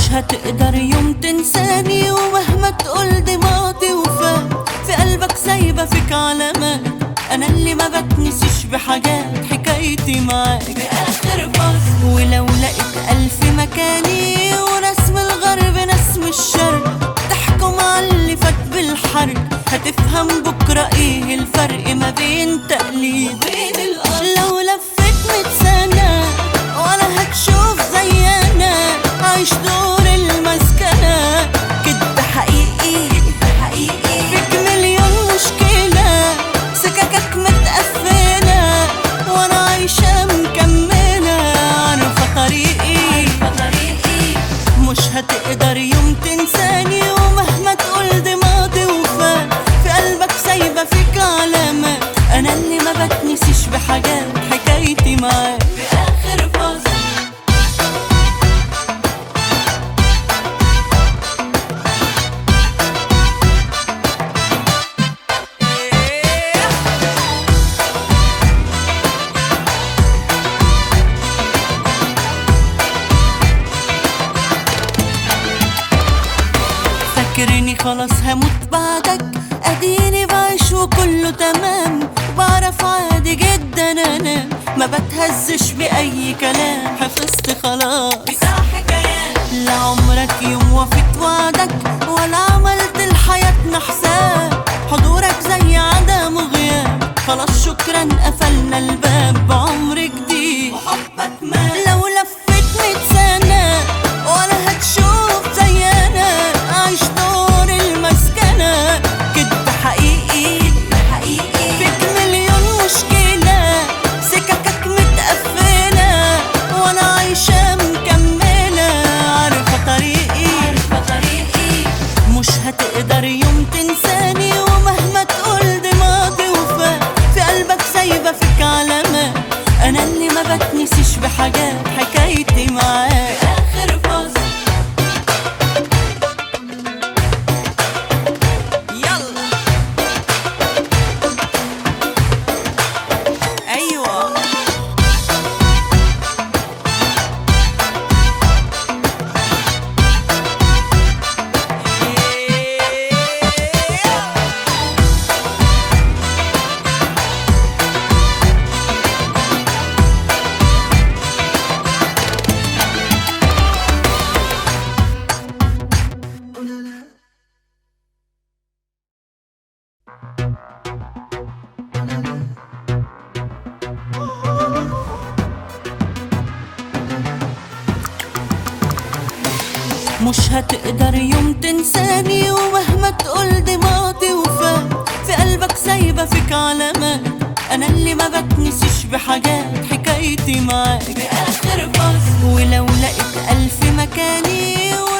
هتقدر يوم تنساني ومهما تقول دي ماضي وفات في قلبك سايبة فيك علامات أنا اللي ما بتنسيش بحاجات حكايتي معاك بآخر فصل ولو لقيت ألف مكاني ورسم الغرب نسم الشرق تحكم على اللي فات بالحرق هتفهم بكرة ايه الفرق ما بين تقليد وبين الأرض لو لفيت ميت سنة ولا هتشوف زي أنا عايش دور المسكنة كده حقيقي حقيقي فيك مليون مشكلة سككك متقفلة وأنا عايشة مكملة عارفة طريقي مش هتقدر يوم تنساني ومهما تقول دي ماضي وفات في قلبك سايبة فيك علامات أنا اللي ما بتنسيش بحاجات حكايتي معاك في آخر فصل فاكرني خلاص هموت بعدك اديني بعيش وكله تمام وبعرف عادي جدا انا ما بتهزش باي كلام حفظت خلاص لا عمرك يوم وفيت وعدك ولا عملت لحياتنا حساب حضورك زي عدم غياب خلاص شكرا قفلنا الباب بعمر جديد وحبك ما لو لفيت ميت سنة ولا هتشوف زي انا عايش دور المسكنة كده حقيقي حقيقي فيك مليون مشكلة سككك متقفلة وانا عايشة مكملة عارفة طريقي عارفة طريقي مش هتقدر يوم تنساني ومهما تقول دي ماضي وفات في قلبك سايبة فيك علامات انا اللي ما بتنسيش بحاجات حكايتي معاك اخر فصل يلا ايوه مش هتقدر يوم تنساني ومهما تقول دي ماضي وفات في قلبك سايبة فيك علامات أنا اللي ما بتنسيش بحاجات حكايتي معاك بآخر فصل ولو لقيت ألف مكاني